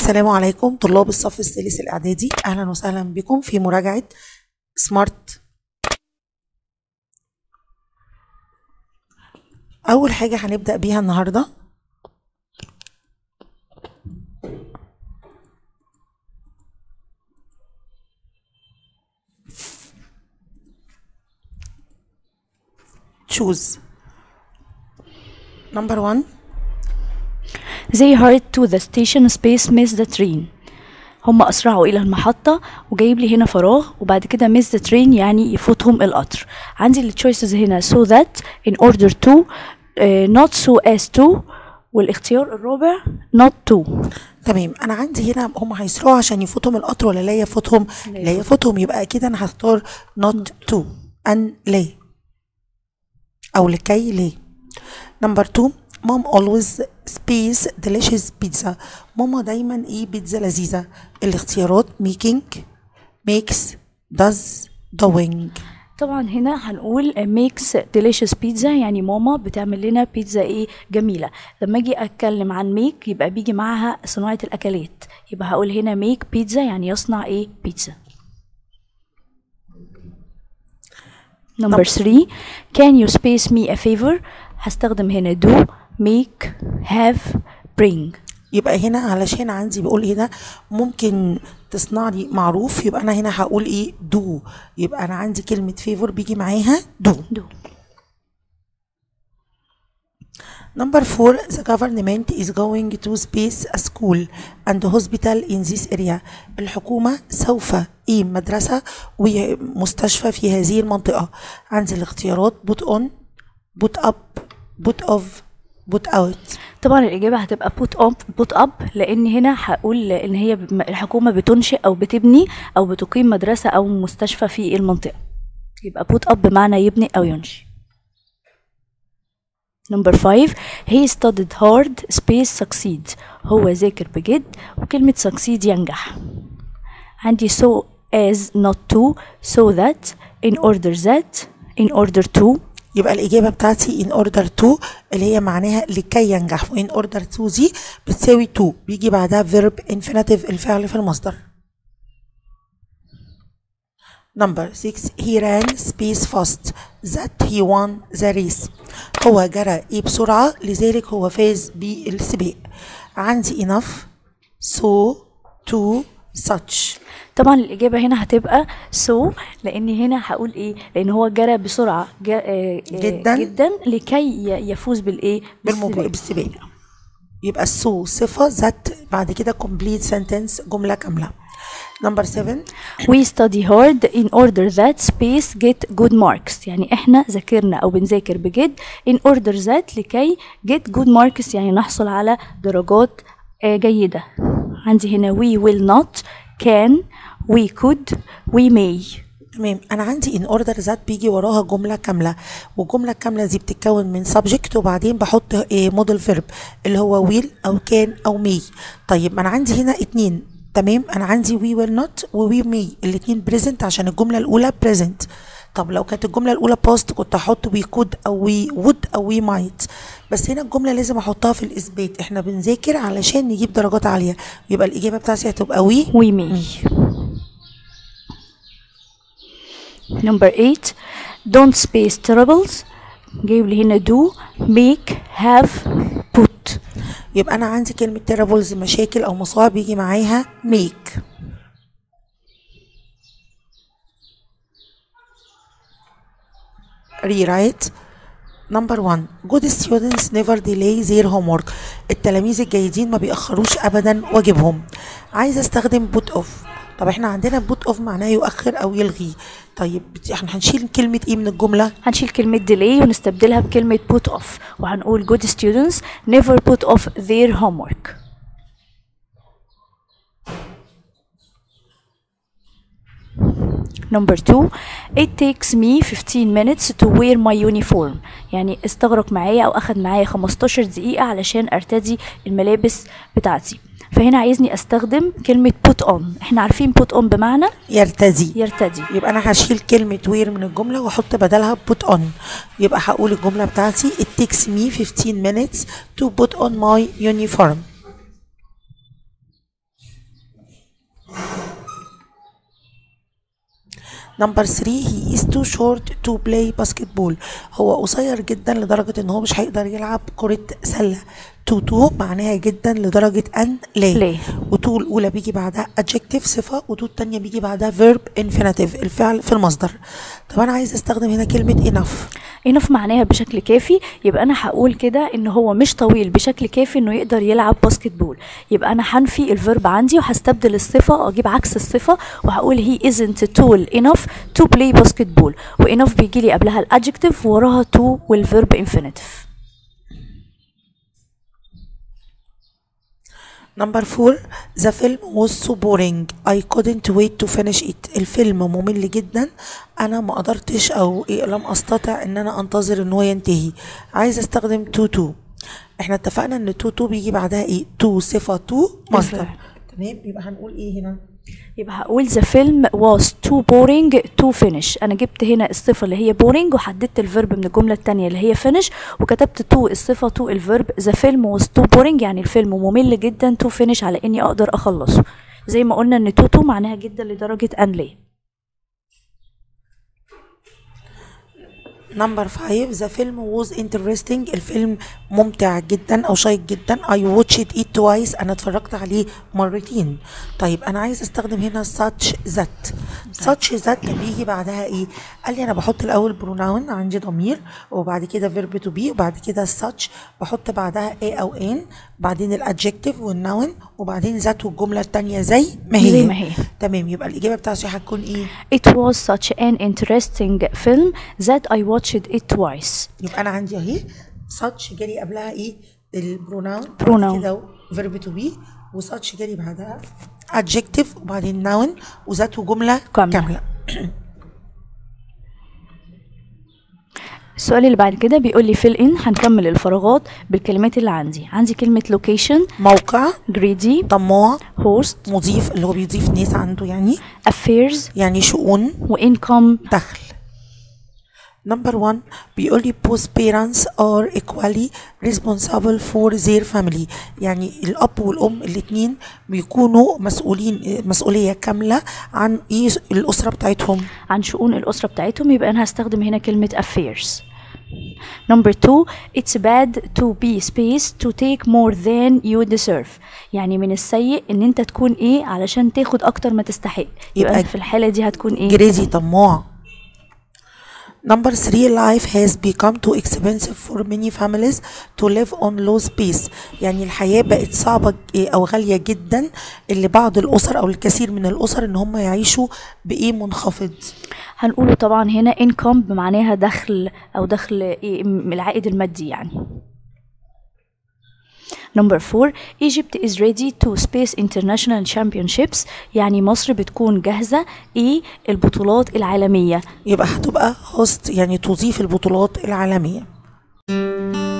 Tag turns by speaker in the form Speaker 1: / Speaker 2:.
Speaker 1: السلام عليكم طلاب الصف الثالث الإعدادي أهلا وسهلا بكم في مراجعة سمارت أول حاجة هنبدأ بيها النهاردة choose number one
Speaker 2: They hurried to the station space miss the train هم أسرعوا إلى المحطة وجايب لي هنا فراغ وبعد كده miss the train يعني يفوتهم القطر عندي ال choices هنا so that in order to uh, not so as to والاختيار الرابع not to
Speaker 1: تمام انا عندي هنا هم هيسرعوا عشان يفوتهم القطر ولا لا يفوتهم لا يفوتهم يبقى اكيد انا هختار not to ان لا او لكي ليه نمبر 2 مام always space delicious pizza ماما دايما ايه بيتزا لذيذة الاختيارات making makes does doing
Speaker 2: طبعا هنا هنقول makes delicious pizza يعني ماما بتعمل لنا بيتزا ايه جميلة لما اجي اتكلم عن make يبقى بيجي معاها صناعة الاكلات يبقى هقول هنا make pizza يعني يصنع ايه بيتزا نمبر 3 can you space me a favor هستخدم هنا do make have bring
Speaker 1: يبقى هنا علشان عندي بيقول هنا ممكن تصنع لي معروف يبقى انا هنا هقول ايه دو يبقى انا عندي كلمة فيفور بيجي معاها دو
Speaker 2: do
Speaker 1: Number four, the government is going to space a school and hospital in this area. الحكومة سوف إيه مدرسة ومستشفى في هذه المنطقة. عندي الاختيارات put on, put up, put off, put out.
Speaker 2: طبعا الإجابة هتبقى put up put up لأن هنا هقول إن هي ب- الحكومة بتنشئ أو بتبني أو بتقيم مدرسة أو مستشفى في المنطقة يبقى put up بمعنى يبني أو ينشئ نمبر 5 he studied hard space succeed هو ذاكر بجد وكلمة succeed ينجح عندي so as not to so that in order that in order to
Speaker 1: يبقى الإجابة بتاعتي in order to اللي هي معناها لكي ينجح و in order to دي بتساوي to بيجي بعدها verb infinitive الفعل في المصدر. Number 6 he ran space fast that he won the race هو جرى ايه بسرعة لذلك هو فاز بالسباق عندي enough so to such
Speaker 2: طبعا الإجابة هنا هتبقى so لأن هنا هقول إيه لأن هو جرى بسرعة جا آه، آه،
Speaker 1: جداً.
Speaker 2: جدا لكي ي- يفوز بالإيه
Speaker 1: بالمباراة
Speaker 2: بالسباق.
Speaker 1: بالسباق يبقى السو صفة ذات بعد كده complete sentence جملة كاملة نمبر 7
Speaker 2: We study hard in order that space get good marks يعني احنا ذاكرنا او بنذاكر بجد in order that لكي get good marks يعني نحصل على درجات آه، جيدة عندي هنا we will not can we could we may
Speaker 1: تمام انا عندي ان اوردر ذات بيجي وراها جمله كامله والجمله الكامله دي بتتكون من سبجكت وبعدين بحط موديل فيرب اللي هو ويل او كان او مي طيب ما انا عندي هنا اتنين تمام انا عندي وي ويل نوت ووي مي الاتنين بريزنت عشان الجمله الاولى بريزنت طب لو كانت الجمله الاولى باست كنت هحط وي كود او وي وود او وي مايت بس هنا الجمله لازم احطها في الاثبات احنا بنذاكر علشان نجيب درجات عاليه يبقى الاجابه بتاعتي هتبقى وي
Speaker 2: we may number 8 don't space terribles جايب لي هنا do make have put
Speaker 1: يبقى انا عندي كلمه تيرابلز مشاكل او مصاعب بيجي معاها ميك rewrite نمبر 1 good students never delay their homework التلاميذ الجيدين ما بيأخروش ابدا واجبهم عايزه استخدم put off طب احنا عندنا put off معناه يؤخر او يلغي طيب احنا هنشيل كلمه ايه من الجمله
Speaker 2: هنشيل كلمة delay ونستبدلها بكلمة put off وهنقول good students never put off their homework Number two, it takes me 15 minutes to wear my uniform يعني استغرق معايا أو أخد معايا 15 دقيقة علشان أرتدي الملابس بتاعتي فهنا عايزني أستخدم كلمة put on احنا عارفين put on بمعنى
Speaker 1: يرتدي
Speaker 2: يرتدي
Speaker 1: يبقى انا هشيل كلمة وير من الجملة واحط بدلها put on يبقى هقول الجملة بتاعتي it takes me 15 minutes to put on my uniform نمبر 3 he is too short to play basketball هو قصير جدا لدرجة ان هو مش هيقدر يلعب كرة سلة تو تو معناها جدا لدرجة ان لا
Speaker 2: لا.
Speaker 1: وتو الأولى بيجي بعدها adjective صفة وتو التانية بيجي بعدها verb infinitive الفعل في المصدر طب أنا عايز أستخدم هنا كلمة enough
Speaker 2: enough معناها بشكل كافي يبقى انا هقول كده ان هو مش طويل بشكل كافي انه يقدر يلعب باسكت بول يبقى انا هنفي الفيرب عندي وهستبدل الصفه اجيب عكس الصفه وهقول he isn't tall enough to play basketball و enough بيجي لي قبلها الادجكتيف وراها to والفيرب infinitive
Speaker 1: نمبر فور ذا فيلم was so boring I couldn't wait to finish it الفيلم ممل جدا انا ما قدرتش او إيه لم استطع ان انا انتظر ان هو ينتهي عايز استخدم تو تو احنا اتفقنا ان تو تو بيجي بعدها ايه تو صفة تو مصدر
Speaker 2: الفعل.
Speaker 1: تمام يبقى هنقول ايه هنا
Speaker 2: يبقى هقول the film was too boring to finish انا جبت هنا الصفه اللي هي boring وحددت الفيرب من الجمله التانية اللي هي finish وكتبت to الصفه to الفيرب the film was too boring يعني الفيلم ممل جدا to finish على اني اقدر اخلصه زي ما قلنا ان to to معناها جدا لدرجه ان ليه
Speaker 1: نمبر 5 ذا فيلم was interesting الفيلم ممتع جدا او شيق جدا I watched it twice انا اتفرجت عليه مرتين طيب انا عايز استخدم هنا such that such that بيجي بعدها ايه قال لي انا بحط الاول pronoun عندي ضمير وبعد كده verb to be وبعد كده such بحط بعدها a او an بعدين الادجكتيف والنون وبعدين ذات والجمله التانية زي ما هي
Speaker 2: زي ما هي.
Speaker 1: تمام يبقى الاجابه بتاعتي هتكون ايه
Speaker 2: It was such an interesting film that I watched it twice.
Speaker 1: يبقى انا عندي اهي such جالي قبلها ايه البروناون
Speaker 2: Pronoun.
Speaker 1: كده verb to be وsuch جالي بعدها adjective وبعدين noun وذات وجمله
Speaker 2: كاملة.
Speaker 1: كامله
Speaker 2: السؤال اللي بعد كده بيقول لي fill in هنكمل الفراغات بالكلمات اللي عندي عندي كلمة location
Speaker 1: موقع
Speaker 2: greedy
Speaker 1: طماع
Speaker 2: host
Speaker 1: مضيف اللي هو بيضيف ناس عنده يعني
Speaker 2: affairs
Speaker 1: يعني شؤون
Speaker 2: و income
Speaker 1: دخل نمبر 1 بيقول لي both parents are equally responsible for their family يعني الأب والأم الاتنين بيكونوا مسؤولين مسؤولية كاملة عن إيه الأسرة بتاعتهم
Speaker 2: عن شؤون الأسرة بتاعتهم يبقى أنا هستخدم هنا كلمة affairs Number two, it's bad to be spaced to take more than you deserve. يعني من السيء ان انت تكون ايه علشان تاخد اكتر ما تستحق. يبقى
Speaker 1: يبقى
Speaker 2: في الحالة دي هتكون ايه؟
Speaker 1: جريزي طماع Number three, life has become too expensive for many families to live on low space. يعني الحياة بقت صعبة ج- أو غالية جدا اللي بعض الأسر أو الكثير من الأسر إن هم يعيشوا بإيه منخفض.
Speaker 2: هنقوله طبعا هنا income بمعناها دخل او دخل إيه م- العائد المادي يعني Number four, Egypt is ready to space international championships يعني مصر بتكون جاهزة ايه البطولات العالمية
Speaker 1: يبقى هتبقى host يعني تضيف البطولات العالمية.